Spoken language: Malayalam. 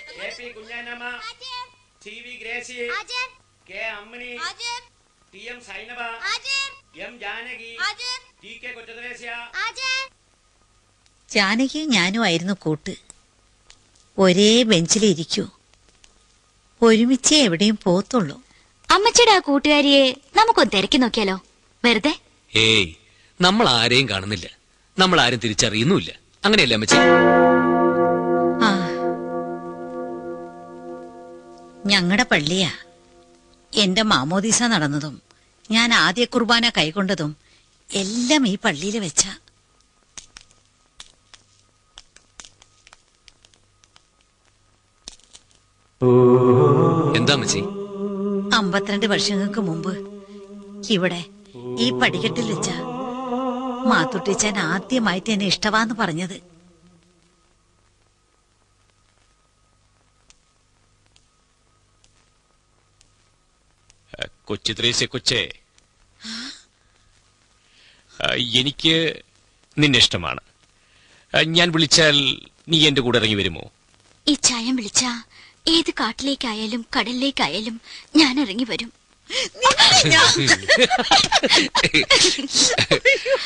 A P Kunjanamma T V Gracy K Ammini T M Sainaba M Janaki T K Kochadresya ജാനകിയും ഞാനുമായിരുന്നു കൂട്ട് ഒരേ ബെഞ്ചിലിരിക്കൂ ഒരുമിച്ചേ എവിടെയും പോത്തുള്ളൂ അമ്മച്ചിയുടെ ആ കൂട്ടുകാരിയെ നമുക്കൊന്ന് തിരക്കി നോക്കിയാലോ വെറുതെ ഏയ് നമ്മൾ ആരെയും കാണുന്നില്ല നമ്മൾ ആരും തിരിച്ചറിയുന്നുമില്ല അങ്ങനെയല്ലേ അമ്മച്ചി ആ ഞങ്ങളുടെ പള്ളിയാ എന്റെ മാമോദീസ നടന്നതും ഞാൻ ആദ്യ കുർബാന കൈക്കൊണ്ടതും എല്ലാം ഈ പള്ളിയിൽ വെച്ചാ എന്താ അമ്മച്ചി അമ്പത്തിരണ്ട് വർഷങ്ങൾക്ക് മുമ്പ് ഇവിടെ ഈ പടികെട്ടിൽ വെച്ച മാത്തുട്ടിച്ചാൻ ആദ്യമായിട്ട് എന്നെ ഇഷ്ടവാന്ന് പറഞ്ഞത് കൊച്ചു ത്രേസ്യ കൊച്ചേ ആ, എനിക്ക് നിന്നെ ഇഷ്ടമാണ് ആ, ഞാൻ വിളിച്ചാൽ നീ എന്റെ കൂടെ ഇറങ്ങി വരുമോ ഈ ചായം വിളിച്ച ഏത് കാട്ടിലേക്കായാലും കടലിലേക്കായാലും ഞാൻ ഇറങ്ങി വരും